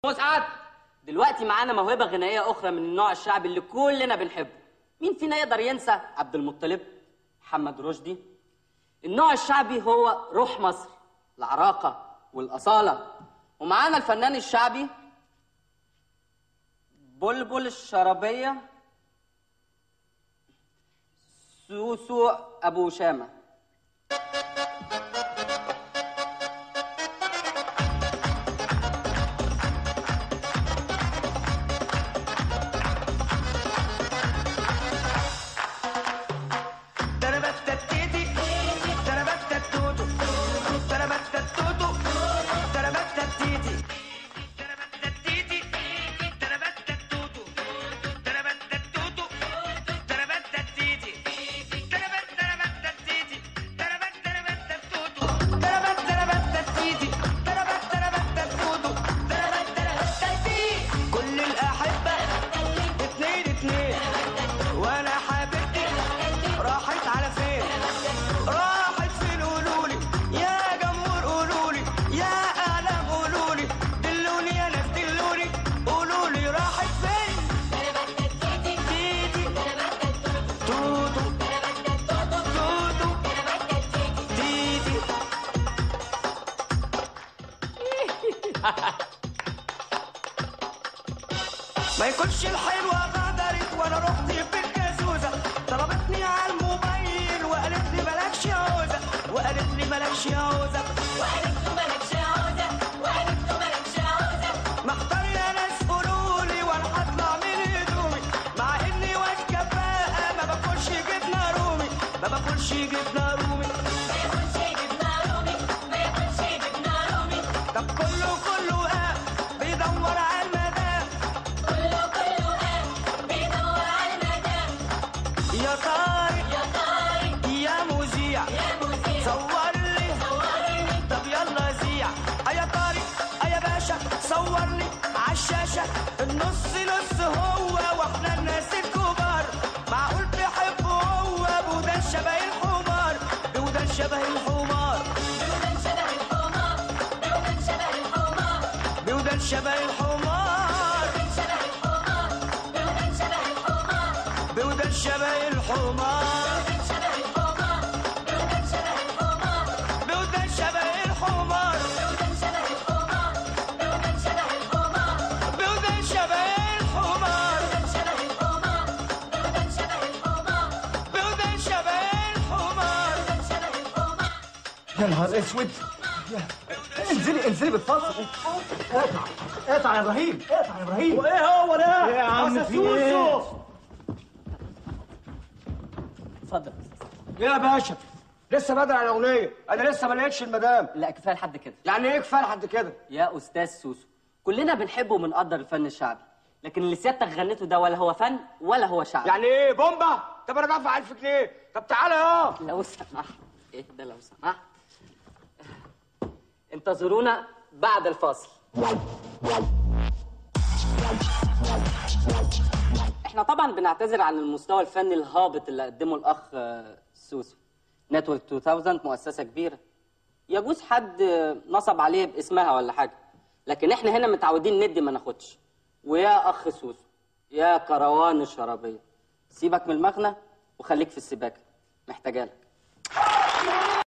مسعد دلوقتي معانا موهبة غنائية أخرى من النوع الشعبي اللي كلنا بنحبه مين فينا يقدر ينسى عبد المطلب محمد رشدي النوع الشعبي هو روح مصر العراقة والأصالة ومعانا الفنان الشعبي بلبل الشرابية سوسو أبو شامة Tarabatatiti, tarabatatutu, tarabatattutu, tarabatatiti. Tarabatatiti, tarabatattutu, tarabatattutu, tarabatatiti. Tarabatarabatatiti, tarabatarabatattutu, tarabatarabatatiti, tarabatarabatattutu, tarabatarabatati. كل الأحبة اتنين اتنين وأنا حبيبتي راحت على فين راحت فين قولولي يا جمهور قولولي يا اعلام قولولي دلوني يا ناس دلوني قولولي راحت فين تيتي توتو توتو تيتي ما يكونش الحلوة غدرت وانا رحت في الجازوزة طلبتني على الموبايل وقالت لي مالكش عوزة وقالت لي مالكش عوزة وقالت له مالكش عوزة وقالت له مالكش عوزة محتار يا ناس قولولي وانا هطلع من هدومي مع اني واد كفاءة ما باكلش جبنة رومي ما باكلش جبنة رومي ما ياكلش جبنة رومي ما ياكلش جبنة رومي طب كله كله قام بيدور على المدام كله كله قام بيدور على المدام يا طارق يا طارق يا مذيع يا مذيع صور لي صورني طب يلا زيع يا طارق يا باشا صورني عالشاشة النص نص هو واحنا الناس الكبار معقول تحبه هو بودان شبه الحمار بودان شبه الحمار بيومن شبه الحمار بيومن شبه الحمار بودان شبه الحمار بيومن شبه الحمار بيومن شبه الحمار بودان شبه الحمار بيومن شبه الحمار بيومن شبه الحمار بودان شبه الحمار بيومن شبه الحمار بودان بيومن شبه الحمار شبه الحمار بيومن شبه الحمار بيومن شبه الحمار بودان شبه الحمار بيومن شبه الحمار يا نهار اسود يا- انزلي انزلي بالفصل اقطع اقطع يا ابراهيم اقطع يا ابراهيم وايه هو ده؟ إيه يا عم أصل في إيه؟ سوسو. اتفضل ايه يا باشا؟ لسه بدري على الاغنيه، انا لسه ما لقيتش المدام، لا كفاية لحد كده يعني ايه كفايه لحد كده؟ يا أستاذ سوسو كلنا بنحب وبنقدر الفن الشعبي لكن اللي سيادتك غنيته ده ولا هو فن ولا هو شعبي يعني ايه بومبا؟ طب انا دافع 1000 جنيه، طب تعالى يا لو سمحت ايه ده لو سمحت انتظرونا بعد الفاصل احنا طبعا بنعتذر عن المستوى الفني الهابط اللي قدمه الاخ آه، سوسو نتورك 2000 مؤسسه كبيره يجوز حد آه، نصب عليه باسمها ولا حاجه لكن احنا هنا متعودين ندي ما ناخدش ويا اخ سوسو يا كروان الشرابيه سيبك من المغنى وخليك في السباكه محتاجالك